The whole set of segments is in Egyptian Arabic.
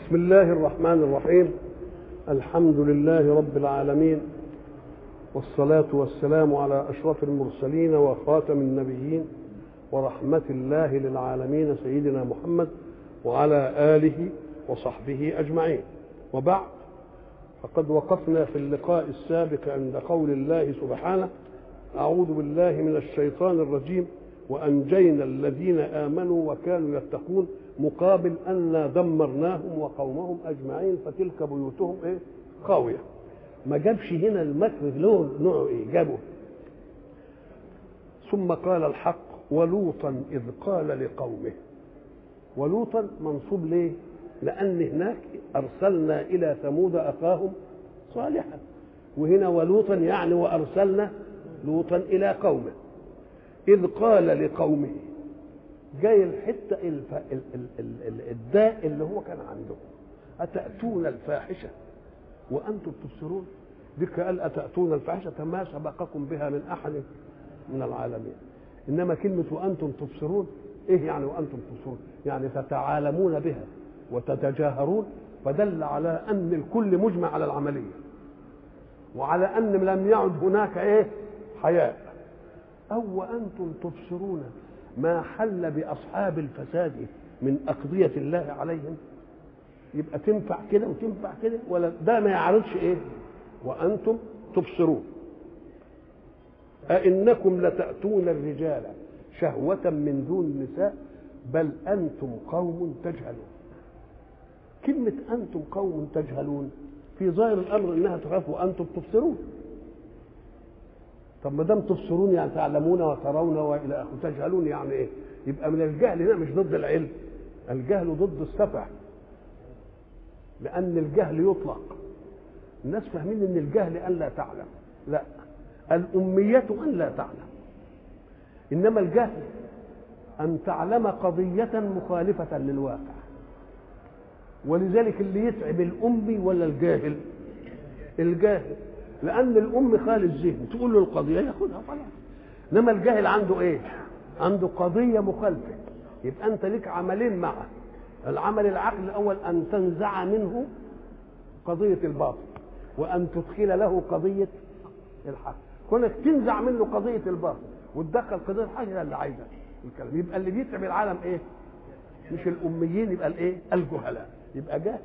بسم الله الرحمن الرحيم الحمد لله رب العالمين والصلاة والسلام على أشرف المرسلين وخاتم النبيين ورحمة الله للعالمين سيدنا محمد وعلى آله وصحبه أجمعين وبعد فقد وقفنا في اللقاء السابق عند قول الله سبحانه أعوذ بالله من الشيطان الرجيم وأنجينا الذين آمنوا وكانوا يتقون مقابل أن دمرناهم وقومهم أجمعين فتلك بيوتهم إيه خاوية ما جابش هنا المكر له نوعه إيه جابه ثم قال الحق ولوطا إذ قال لقومه ولوطا منصوب ليه لأن هناك أرسلنا إلى ثمود أخاهم صالحا وهنا ولوطا يعني وأرسلنا لوطا إلى قومه إذ قال لقومه جاي الحتة الف... ال... ال... ال... الداء اللي هو كان عنده أتأتون الفاحشة وأنتم تبصرون ذكر قال أتأتون الفاحشة ما سبقكم بها من أحد من العالمين إنما كلمة وأنتم تبصرون إيه يعني وأنتم تبصرون يعني تتعالمون بها وتتجاهرون فدل على أن الكل مجمع على العملية وعلى أن لم يعد هناك إيه حياء أو وأنتم تبصرون ما حل بأصحاب الفساد من أقضية الله عليهم يبقى تنفع كده وتنفع كده ولا ده ما يعرضش إيه وأنتم تبصرون أئنكم لتأتون الرجال شهوة من دون النساء بل أنتم قوم تجهلون كلمة أنتم قوم تجهلون في ظاهر الأمر إنها تخاف وأنتم تبصرون طب ما دام تبصرون يعني تعلمون وترون والى اخره تجهلون يعني ايه؟ يبقى من الجهل هنا مش ضد العلم الجهل ضد السفه لان الجهل يطلق الناس فاهمين ان الجهل ان لا تعلم لا الاميه ان لا تعلم انما الجهل ان تعلم قضيه مخالفه للواقع ولذلك اللي يتعب الامي ولا الجاهل الجاهل لان الام خال الذهن تقول له القضيه ياخدها خلاص انما الجاهل عنده ايه عنده قضيه مخالفه يبقى انت لك عملين معه العمل العقل الاول ان تنزع منه قضيه الباطل وان تدخل له قضيه الحق كونك تنزع منه قضيه الباطل وتدخل قضيه الحق ده اللي عايزه الكلام يبقى اللي بيتعب العالم ايه مش الاميين يبقى الايه الجهلاء يبقى جاهل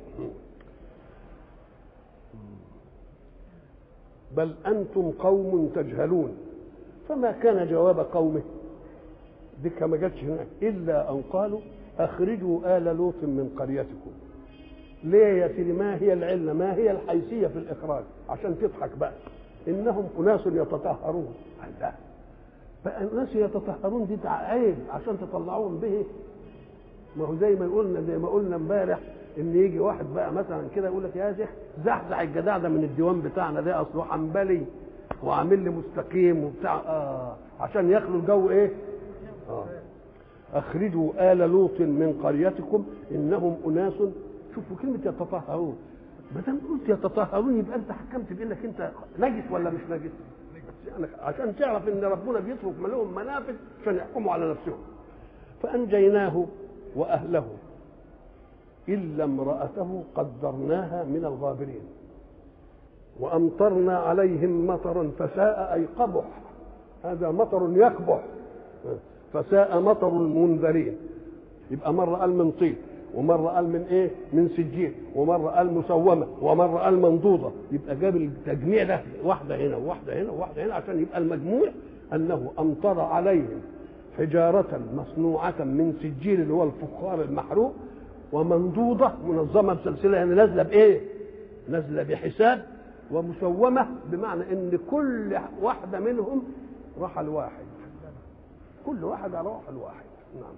بل أنتم قوم تجهلون فما كان جواب قومه دي ما جاتش هناك إلا أن قالوا أخرجوا آل لوط من قريتكم ليه يا سيدي ما هي العلة ما هي الحيثية في الإخراج عشان تضحك بقى إنهم أناس يتطهرون لا بقى أناس يتطهرون دي عيب عشان تطلعوهم به ما هو زي ما قلنا زي ما قلنا امبارح ان يجي واحد بقى مثلا كده يقول لك يا شيخ زحزح الجدع ده من الديوان بتاعنا ده اصله حنبلي وعامل لي مستقيم وبتاع اه عشان يخلوا الجو ايه؟ اه اخرجوا ال لوط من قريتكم انهم اناس شوفوا كلمه يتطهرون ما دام قلت يتطهرون يبقى انت حكمت بانك انت نجس ولا مش نجس؟ يعني عشان تعرف ان ربنا بيترك لهم منافذ عشان يحكموا على نفسهم فانجيناه واهله إلا امرأته قدرناها من الغابرين وأمطرنا عليهم مطرا فساء أي قبح هذا مطر يقبح فساء مطر المنذرين يبقى مرة قال من طين ومرة قال من إيه؟ من سجين ومرة قال مسومة ومرة قال منضوضة يبقى جاب التجميع ده واحدة هنا وواحدة هنا وواحدة هنا عشان يبقى المجموع أنه أمطر عليهم حجارة مصنوعة من سجيل اللي هو الفخار المحروق ومنضوضة منظمة بسلسلة يعني نازلة بإيه؟ نازلة بحساب ومسومة بمعنى إن كل واحدة منهم راح الواحد كل واحد راح الواحد نعم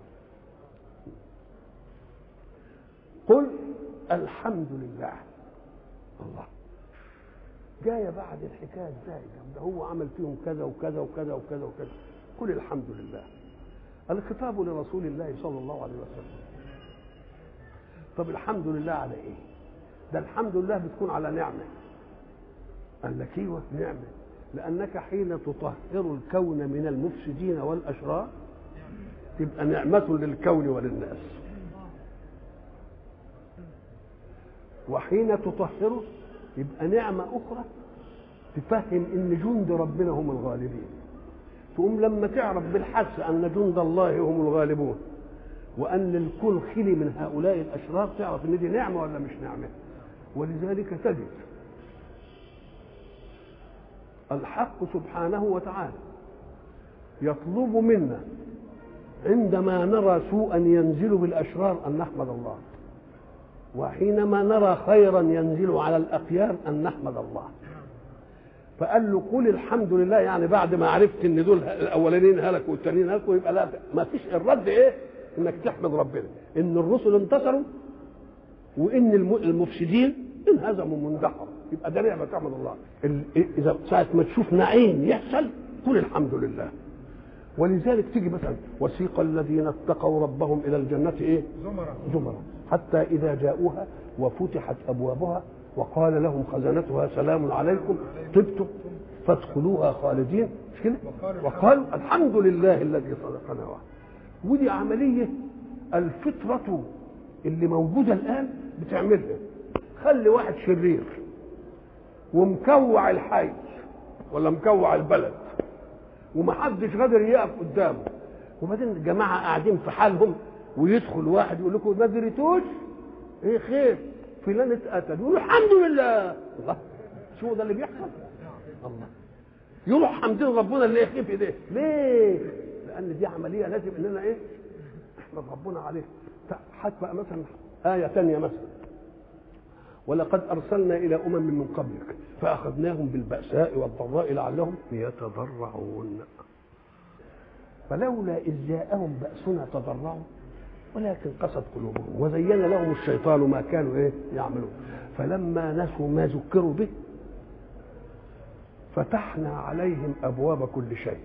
قل الحمد لله الله جاية بعد الحكاية ازاي ده هو عمل فيهم كذا وكذا وكذا وكذا وكذا قل الحمد لله الخطاب لرسول الله صلى الله عليه وسلم طب الحمد لله على ايه ده الحمد لله بتكون على نعمه قال لك ايوه نعمه لانك حين تطهر الكون من المفسدين والاشرار تبقى نعمه للكون وللناس وحين تطهره يبقى نعمة أخرى تفهم إن جند ربنا هم الغالبين تقوم لما تعرف بالحس أن جند الله هم الغالبون وأن الكل خلي من هؤلاء الأشرار تعرف إن دي نعمة ولا مش نعمة ولذلك تجد الحق سبحانه وتعالى يطلب منا عندما نرى سوءا ينزل بالاشرار ان نحمد الله وحينما نرى خيرا ينزل على الاخيار ان نحمد الله فقال له قل الحمد لله يعني بعد ما عرفت ان دول الاولانيين هلكوا والتانيين هلكوا يبقى لا ما فيش الرد ايه انك تحمد ربنا ان الرسل انتصروا وان المفسدين انهزموا مندحروا يبقى ده نعمه تحمد الله اذا ساعه ما تشوف نعيم يحصل قل الحمد لله ولذلك تيجي مثلا وسيق الذين اتقوا ربهم الى الجنه ايه؟ زمرا زمرا حتى اذا جاءوها وفتحت ابوابها وقال لهم خزنتها سلام عليكم طبتم فادخلوها خالدين مش كده؟ وقالوا الحمد لله الذي صدقنا وعده ودي عمليه الفطره اللي موجوده الان بتعملها خلي واحد شرير ومكوع الحي ولا مكوع البلد ومحدش قادر يقف قدامه وبعدين الجماعه قاعدين في حالهم ويدخل واحد يقول لكم ما دريتوش ايه خير فلان اتقتل يقولوا الحمد لله الله شو ده اللي بيحصل الله يروح حمدين ربنا اللي يخيف ايديه ليه لان دي عمليه لازم اننا ايه نحمد ربنا عليها حتى بقى مثلا ايه ثانيه مثلا ولقد ارسلنا الى امم من قبلك فاخذناهم بالباساء والضراء لعلهم يتضرعون فلولا اذ جاءهم باسنا تضرعوا ولكن قست قلوبهم وزين لهم الشيطان ما كانوا ايه يعملون فلما نسوا ما ذكروا به فتحنا عليهم ابواب كل شيء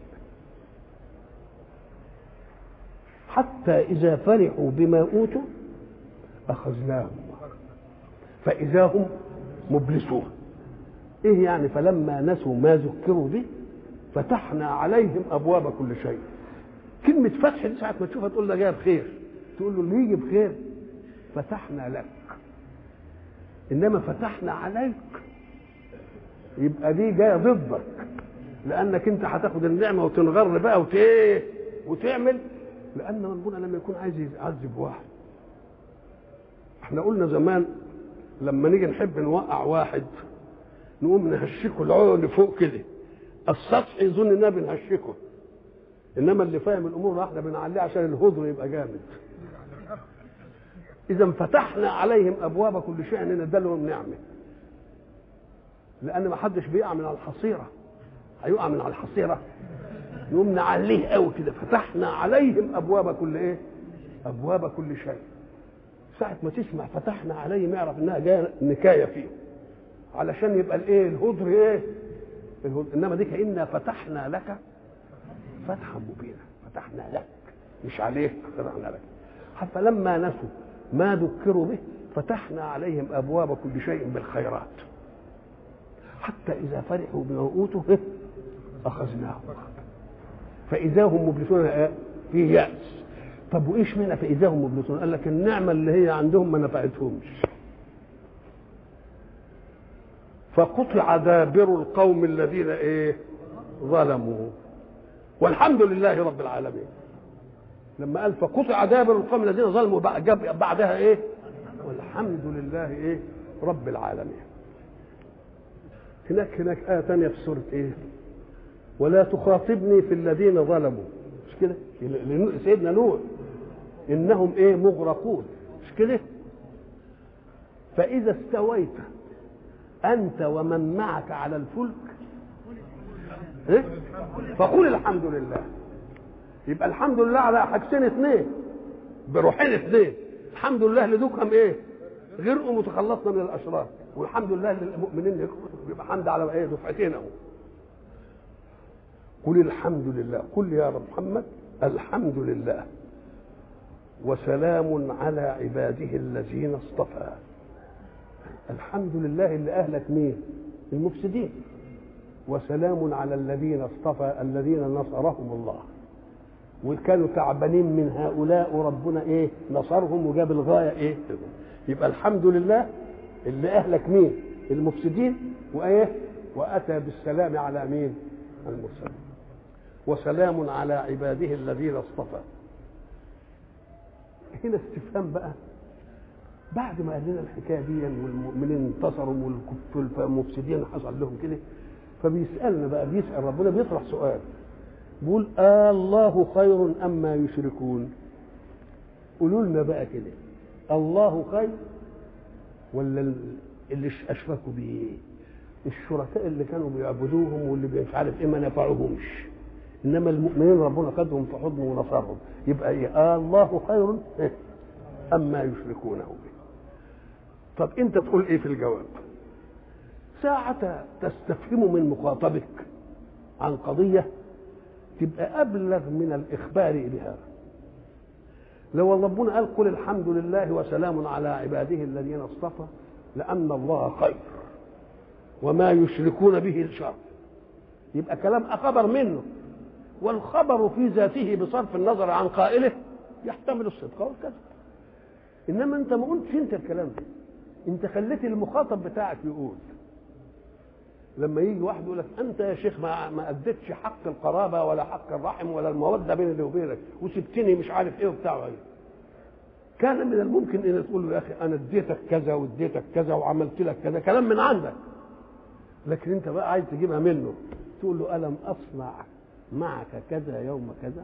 حتى اذا فرحوا بما اوتوا اخذناهم فإذا هم مبلسون إيه يعني فلما نسوا ما ذكروا به فتحنا عليهم أبواب كل شيء كلمة فتح دي ساعة ما تشوفها تقول ده جايه بخير تقول له اللي يجي بخير فتحنا لك إنما فتحنا عليك يبقى دي جاية ضدك لأنك أنت هتاخد النعمة وتنغر بقى وت وتعمل لأن ربنا لما يكون عايز يعذب واحد احنا قلنا زمان لما نيجي نحب نوقع واحد نقوم نهشكه العون فوق كده السطح يظن اننا بنهشكه انما اللي فاهم الامور احنا بنعليه عشان الهضر يبقى جامد اذا فتحنا عليهم ابواب كل شيء ان ندلهم نعمه لان ما حدش بيقع من على الحصيره هيقع من على الحصيره نقوم نعليه قوي كده فتحنا عليهم ابواب كل ايه ابواب كل شيء ساعة ما تسمع فتحنا عليهم يعرف انها جايه نكايه فيه علشان يبقى الايه الهدر ايه الهدر. انما دي كأننا فتحنا لك فتحا مبينا فتحنا لك مش عليك فتحنا لك حتى لما نسوا ما ذكروا به فتحنا عليهم ابواب كل شيء بالخيرات حتى اذا فرحوا بما اوتوا اخذناهم فاذا هم مبلسون في ياس طب وايش منها فاذا هم مبلسون قال لك النعمه اللي هي عندهم ما نفعتهمش فقطع دابر القوم الذين ايه ظلموا والحمد لله رب العالمين لما قال فقطع دابر القوم الذين ظلموا جاب بعدها ايه والحمد لله ايه رب العالمين هناك هناك آية ثانية في سورة إيه؟ ولا تخاطبني في الذين ظلموا مش كده؟ سيدنا نوح إنهم إيه مغرقون مش كده؟ فإذا استويت أنت ومن معك على الفلك إيه؟ فقول الحمد لله يبقى الحمد لله على حاجتين اثنين بروحين اثنين الحمد لله لدوكهم ايه غرقوا متخلصنا من الاشرار والحمد لله للمؤمنين يبقى حمد على ايه دفعتين اهو قل الحمد لله قل يا رب محمد الحمد لله وسلام على عباده الذين اصطفى الحمد لله اللي اهلك مين المفسدين وسلام على الذين اصطفى الذين نصرهم الله وكانوا تعبانين من هؤلاء وربنا ايه نصرهم وجاب الغايه ايه يبقى الحمد لله اللي اهلك مين المفسدين وايه واتى بالسلام على مين المرسلين وسلام على عباده الذين اصطفى هنا استفهام بقى بعد ما قال لنا الحكايه دي والمؤمنين انتصروا والمفسدين حصل لهم كده فبيسالنا بقى بيسال ربنا بيطرح سؤال بيقول آه الله خير أم ما يشركون قولوا لنا بقى كده الله خير ولا اللي اشركوا بيه الشركاء اللي كانوا بيعبدوهم واللي مش عارف ايه ما نفعوهمش انما المؤمنين ربنا خدهم في حضنه ونصرهم يبقى ايه آه الله خير ام ما يشركونه به طب انت تقول ايه في الجواب ساعة تستفهم من مخاطبك عن قضية تبقى أبلغ من الإخبار بها لو ربنا قال قل الحمد لله وسلام على عباده الذين اصطفى لأن الله خير وما يشركون به الشر يبقى كلام خبر منه والخبر في ذاته بصرف النظر عن قائله يحتمل الصدق والكذب انما انت ما قلتش انت الكلام ده انت خليت المخاطب بتاعك يقول لما يجي واحد يقول لك انت يا شيخ ما ما اديتش حق القرابه ولا حق الرحم ولا الموده بيني وبينك وسبتني مش عارف ايه وبتاع ايه كان من الممكن ان تقول له يا اخي انا اديتك كذا واديتك كذا وعملت لك كذا كلام من عندك لكن انت بقى عايز تجيبها منه تقول له الم اصنع معك كذا يوم كذا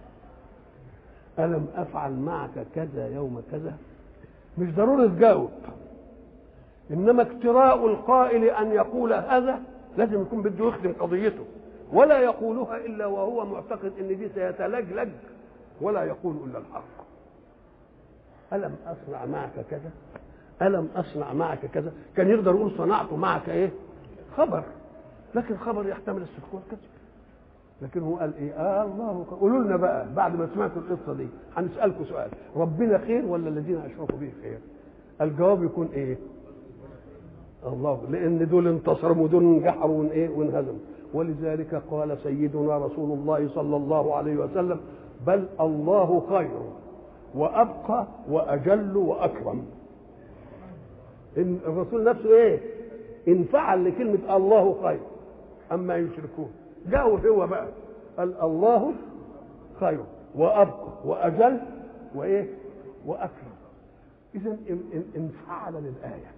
الم افعل معك كذا يوم كذا مش ضروري تجاوب انما اكتراء القائل ان يقول هذا لازم يكون بده يخدم قضيته ولا يقولها الا وهو معتقد ان دي سيتلجلج ولا يقول الا الحق الم اصنع معك كذا الم اصنع معك كذا كان يقدر يقول صنعت معك ايه خبر لكن خبر يحتمل الصدق والكذب لكن هو قال ايه آه الله قولوا لنا بقى بعد ما سمعتوا القصه دي هنسالكم سؤال ربنا خير ولا الذين اشركوا به خير الجواب يكون ايه الله لان دول انتصروا ودول انجحروا ايه وانهزموا ولذلك قال سيدنا رسول الله صلى الله عليه وسلم بل الله خير وابقى واجل واكرم إن الرسول نفسه ايه انفعل لكلمه الله خير اما يشركون جاءوا هو بقى قال الله خير وابقى واجل وايه واكرم اذا انفعل للايه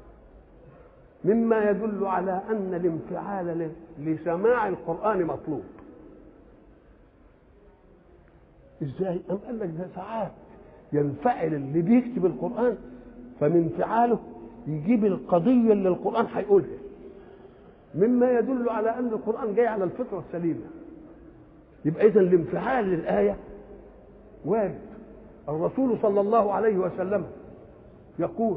مما يدل على ان الانفعال لسماع القران مطلوب ازاي ام قال لك ده ساعات ينفعل اللي بيكتب القران فمن انفعاله يجيب القضيه اللي القران هيقولها مما يدل على ان القران جاي على الفطره السليمه يبقى اذا الانفعال للايه وارد الرسول صلى الله عليه وسلم يقول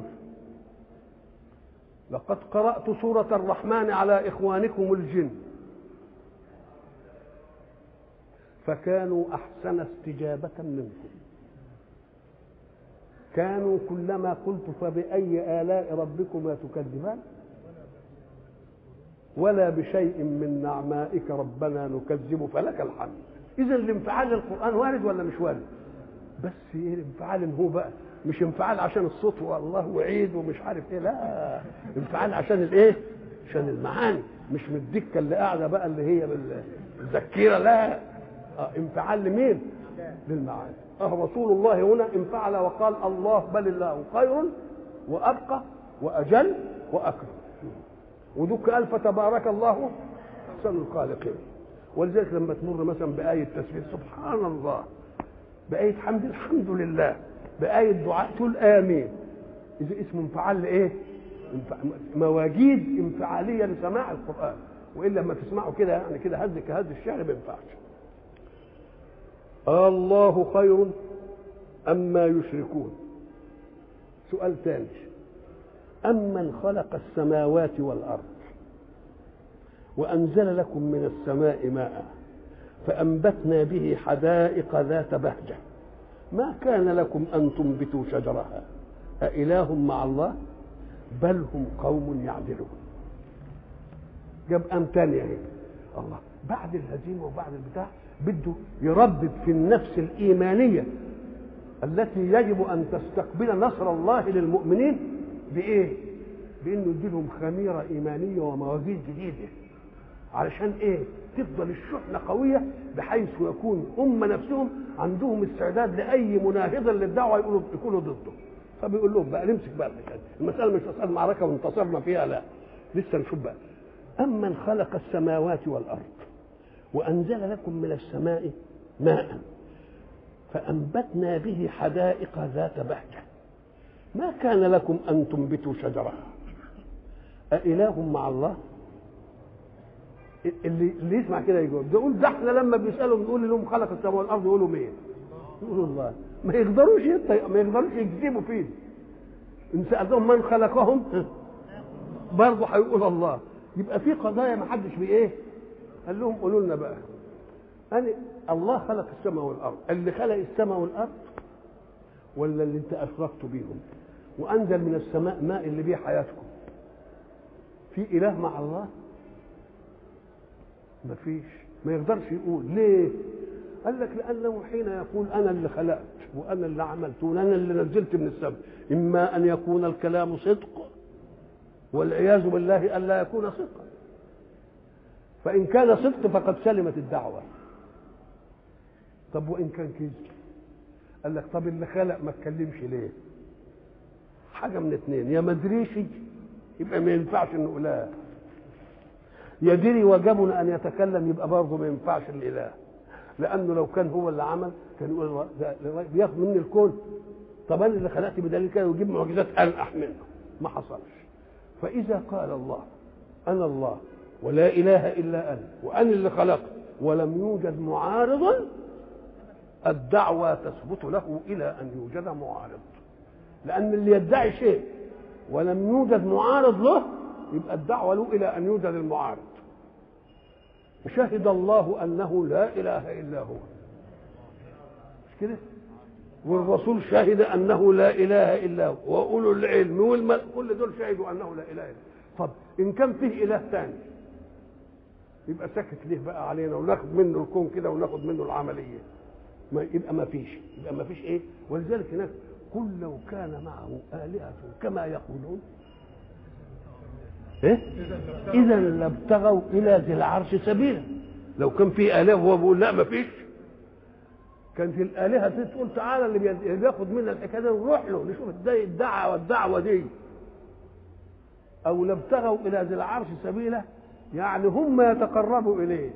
لقد قرأت سورة الرحمن على إخوانكم الجن فكانوا أحسن استجابة منكم كانوا كلما قلت فبأي آلاء ربكما تكذبان ولا بشيء من نعمائك ربنا نكذب فلك الحمد إذا الانفعال للقرآن وارد ولا مش وارد بس ايه الانفعال هو بقى مش انفعال عشان الصوت والله وعيد ومش عارف ايه لا انفعال عشان الايه عشان المعاني مش من الدكه اللي قاعده بقى اللي هي بالذكيره لا اه انفعال لمين للمعاني اه رسول الله هنا انفعل وقال الله بل الله خير وابقى واجل واكرم ودك قال فتبارك الله احسن الخالقين ولذلك لما تمر مثلا بايه تسبيح سبحان الله بآية حمد الحمد لله بآية دعاء تقول آمين إذا اسم انفعال لإيه؟ مواجيد انفعالية لسماع القرآن وإلا لما تسمعوا كده يعني كده هز كهز الشعر ما ينفعش الله خير أما يشركون سؤال ثاني أمن خلق السماوات والأرض وأنزل لكم من السماء ماء فأنبتنا به حدائق ذات بهجة ما كان لكم أن تنبتوا شجرها أإله مع الله بل هم قوم يعدلون جاب أم تانية اهي الله بعد الهزيمة وبعد البتاع بده يردد في النفس الإيمانية التي يجب أن تستقبل نصر الله للمؤمنين بإيه؟ بانه يديلهم خميره ايمانيه ومواجيد جديده علشان ايه تفضل الشحنه قويه بحيث يكون هم نفسهم عندهم استعداد لاي مناهض للدعوه يقولوا يكونوا ضده فبيقول لهم بقى نمسك بقى المسألة. المساله مش مساله معركه وانتصرنا فيها لا لسه نشوف بقى امن خلق السماوات والارض وانزل لكم من السماء ماء فانبتنا به حدائق ذات بهجه ما كان لكم ان تنبتوا شجرها أإله مع الله اللي اللي يسمع كده يقول ده يقول ده احنا لما بيسالوا بنقول لهم خلق السماء والارض يقولوا مين؟ يقولوا الله ما يقدروش يط- ما يقدروش يكذبوا فيه ان سالتهم من خلقهم برضه هيقول الله يبقى في قضايا ما حدش بايه قال لهم قولوا لنا بقى أنا الله خلق السماء والارض اللي خلق السماء والارض ولا اللي انت اشركت بيهم وانزل من السماء ماء اللي بيه حياتكم في اله مع الله ما فيش ما يقدرش يقول ليه قال لك لانه حين يقول انا اللي خلقت وانا اللي عملت وانا اللي نزلت من السماء اما ان يكون الكلام صدق والعياذ بالله الا يكون صدقا فان كان صدق فقد سلمت الدعوه طب وان كان كذب قال لك طب اللي خلق ما اتكلمش ليه حاجه من اتنين يا مدريش يبقى ما ينفعش انه لا يدري وجبنا ان يتكلم يبقى برضه ما ينفعش الاله لانه لو كان هو اللي عمل كان يقول ده- ده بياخد مني الكون طب انا اللي خلقت بدليل كده ويجيب معجزات القح منه ما حصلش فاذا قال الله انا الله ولا اله الا انا وانا اللي خلقت ولم يوجد معارض الدعوة تثبت له إلى أن يوجد معارض لأن اللي يدعي شيء ولم يوجد معارض له يبقى الدعوة له إلى أن يوجد المعارض شهد الله أنه لا إله إلا هو مش كده والرسول شهد أنه لا إله إلا هو وأولو العلم والمل كل دول شهدوا أنه لا إله إلا هو طب إن كان فيه إله ثاني يبقى سكت ليه بقى علينا وناخد منه الكون كده وناخد منه العمليه ما يبقى ما فيش يبقى ما فيش ايه ولذلك هناك قل لو كان معه آلهة كما يقولون إيه؟ إذا لابتغوا إلى ذي العرش سبيلا لو كان في آلهة وهو بيقول لا ما فيش كان في الآلهة دي تقول تعالى اللي بي- اللي بياخد منا الحكاية دي نروح له نشوف ازاي الدعوة والدعوة دي أو لابتغوا إلى ذي العرش سبيلا يعني هم يتقربوا إليه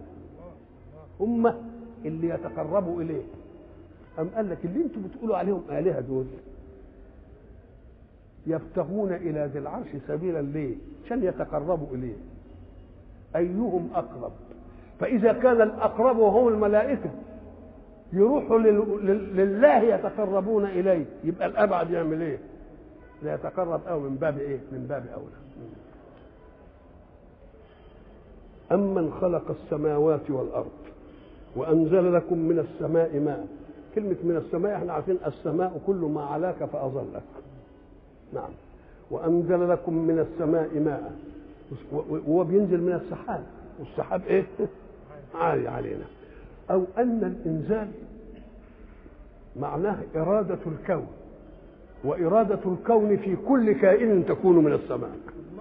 هم اللي يتقربوا اليه أم قال لك اللي انتم بتقولوا عليهم آلهة دول يبتغون إلى ذي العرش سبيلا ليه؟ عشان يتقربوا إليه أيهم أقرب فإذا كان الأقرب وهم الملائكة يروحوا لل- لل- لله يتقربون إليه يبقى الأبعد يعمل إيه؟ لا يتقرب أو من باب إيه؟ من باب أولى أمن خلق السماوات والأرض وأنزل لكم من السماء ماء كلمة من السماء احنا عارفين السماء كل ما علاك فأظلك نعم وأنزل لكم من السماء ماء وهو بينزل من السحاب والسحاب ايه عالي علينا أو أن الإنزال معناه إرادة الكون وإرادة الكون في كل كائن تكون من السماء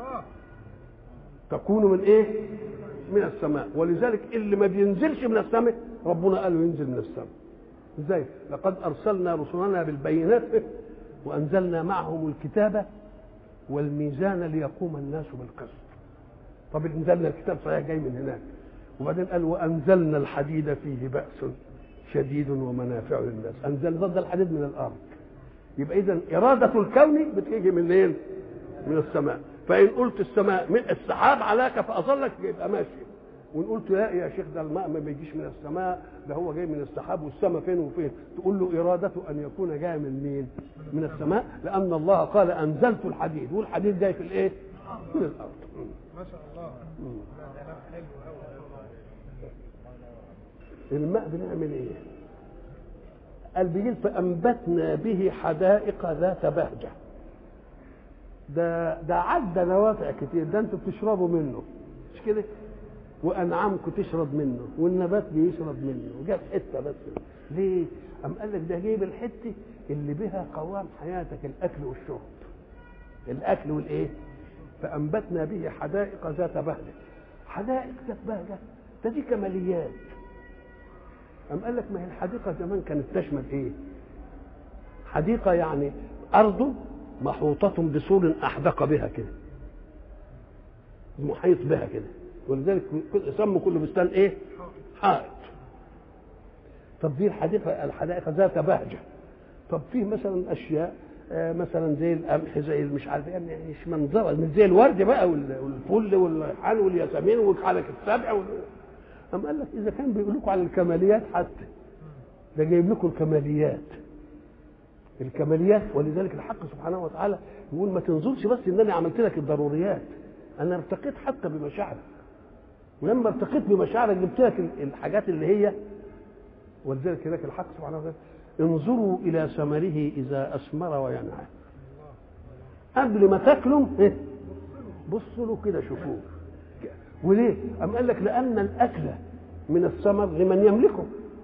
تكون من ايه من السماء ولذلك اللي ما بينزلش من السماء ربنا قال له ينزل من السماء ازاي لقد ارسلنا رسلنا بالبينات وانزلنا معهم الكتاب والميزان ليقوم الناس بالقسط طب انزلنا الكتاب صحيح جاي من هناك وبعدين قال وانزلنا الحديد فيه باس شديد ومنافع للناس انزل ضد الحديد من الارض يبقى اذا اراده الكون بتيجي منين من السماء فان قلت السماء من السحاب علاك فاظلك يبقى ماشي وان قلت لا يا شيخ ده الماء ما بيجيش من السماء ده هو جاي من السحاب والسماء فين وفين تقول له ارادته ان يكون جاي من مين من السماء لان الله قال انزلت الحديد والحديد جاي في الايه من الارض ما شاء الله كلام حلو الماء بنعمل ايه قال بيقول فانبتنا به حدائق ذات بهجه ده ده عدى نوافع كتير ده انتوا بتشربوا منه مش كده وانعامكم تشرب منه والنبات بيشرب منه وجاب حته بس ليه ام قال لك ده جايب الحته اللي بها قوام حياتك الاكل والشرب الاكل والايه فانبتنا به حدائق ذات بهجه حدائق ذات بهجه ده دي كماليات أم قال لك ما هي الحديقة زمان كانت تشمل إيه؟ حديقة يعني أرض محوطة بسور أحدق بها كده محيط بها كده ولذلك سموا كل بستان إيه؟ حائط طب دي الحديقة الحدائق ذات بهجة طب فيه مثلا أشياء آه مثلا زي القمح زي مش عارف يعني مش منظرة مش زي الورد بقى والفل والريحان والياسمين وحلقة السبع وال... أم قال لك إذا كان بيقول لكم على الكماليات حتى ده جايب لكم الكماليات الكماليات ولذلك الحق سبحانه وتعالى يقول ما تنظرش بس ان انا عملت لك الضروريات انا ارتقيت حتى بمشاعرك ولما ارتقيت بمشاعرك جبت لك الحاجات اللي هي ولذلك هناك الحق سبحانه وتعالى انظروا الى ثمره اذا اثمر وينعى قبل ما تاكلوا ايه بصوا له كده شوفوه وليه؟ أم قال لك لأن الأكل من الثمر لمن يملكه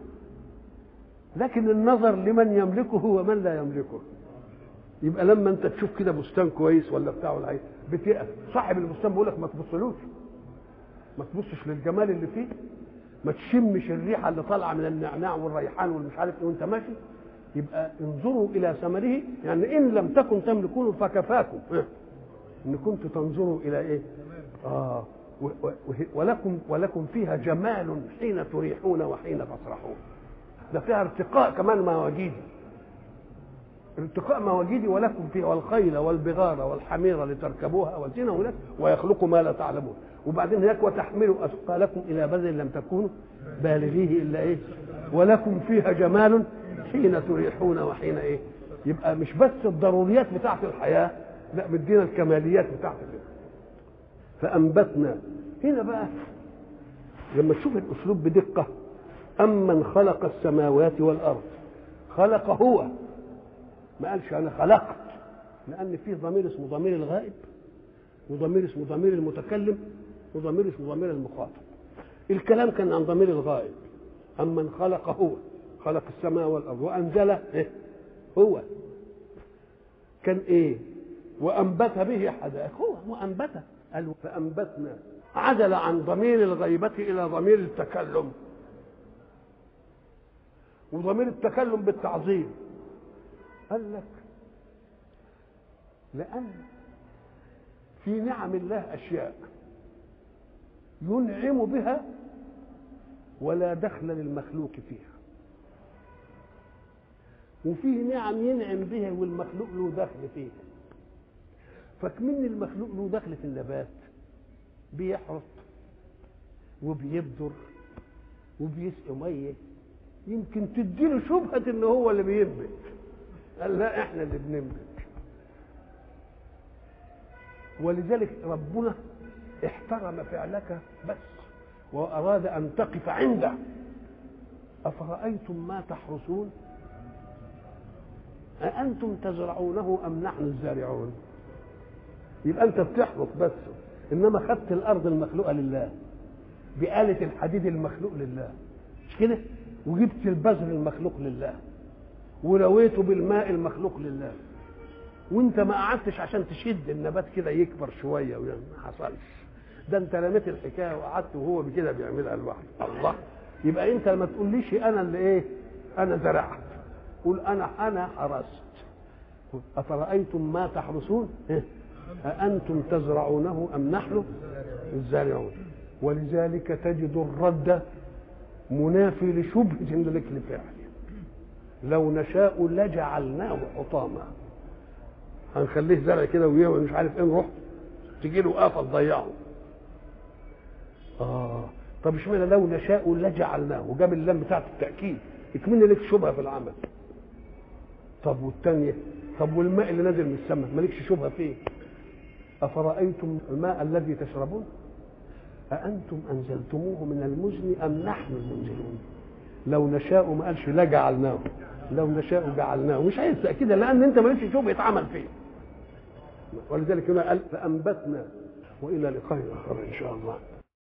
لكن النظر لمن يملكه هو من لا يملكه يبقى لما انت تشوف كده بستان كويس ولا بتاع ولا حاجه بتقف صاحب البستان بيقول لك ما تبصلوش ما تبصش للجمال اللي فيه ما تشمش الريحه اللي طالعه من النعناع والريحان والمش عارف ايه وانت ماشي يبقى انظروا الى ثمره يعني ان لم تكن تملكونه فكفاكم ان كنتم تنظروا الى ايه؟ اه ولكم ولكم فيها جمال حين تريحون وحين تسرحون ده فيها ارتقاء كمان مواجيدي ارتقاء مواجيدي ولكم فيها والخيل والبغال والحمير لتركبوها والزنا ولك ويخلق ما لا تعلمون وبعدين هناك وتحملوا اثقالكم الى بذل لم تكونوا بالغيه الا ايه ولكم فيها جمال حين تريحون وحين ايه يبقى مش بس الضروريات بتاعت الحياه لا مدينا الكماليات بتاعت الحياة. فأنبتنا هنا بقى لما تشوف الأسلوب بدقة أمن خلق السماوات والأرض خلق هو ما قالش أنا خلقت لأن في ضمير اسمه ضمير الغائب وضمير اسمه ضمير المتكلم وضمير اسمه ضمير المخاطب الكلام كان عن ضمير الغائب أمن خلق هو خلق السماء والأرض وأنزل إيه؟ هو كان إيه وأنبت به حدائق هو وأنبت قال فأنبتنا عدل عن ضمير الغيبة إلى ضمير التكلم وضمير التكلم بالتعظيم قال لك لأن في نعم الله أشياء ينعم بها ولا دخل للمخلوق فيها وفيه نعم ينعم بها والمخلوق له دخل فيها فكمن المخلوق له دخل في النبات بيحرط وبيبذر وبيسقي ميه يمكن تديله شبهة ان هو اللي بينبت قال لا احنا اللي بننبت ولذلك ربنا احترم فعلك بس واراد ان تقف عنده افرايتم ما تحرسون أأنتم تزرعونه أم نحن الزارعون يبقى أنت بتحرث بس إنما خدت الأرض المخلوقة لله بآلة الحديد المخلوق لله مش كده وجبت البذر المخلوق لله ورويته بالماء المخلوق لله وانت ما قعدتش عشان تشد النبات كده يكبر شويه ويعني ما حصلش ده انت رميت الحكايه وقعدت وهو بكده بيعملها لوحده الله يبقى انت ما تقوليش انا اللي ايه انا زرعت قل انا انا حرست افرايتم ما تحرسون أأنتم تزرعونه أم نحن الزارعون ولذلك تجد الرد منافي لشبهة ذلك الفعل لو نشاء لجعلناه حطاما هنخليه زرع كده ويهوى مش عارف ايه نروح تجي له آفة تضيعه اه طب اشمعنى لو نشاء لجعلناه وجاب اللام بتاعت التأكيد اكمن لك شبهة في العمل طب والثانية طب والماء اللي نازل من السماء مالكش شبهة فيه أفرأيتم الماء الذي تشربون أأنتم أنزلتموه من المزن أم نحن المنزلون لو نشاء ما قالش لا جعلناه لو نشاء جعلناه مش عايز تأكيدا لأن أنت مالكش شبهة يتعمل فيه ولذلك هنا قال فأنبتنا وإلى لقاء آخر إن شاء الله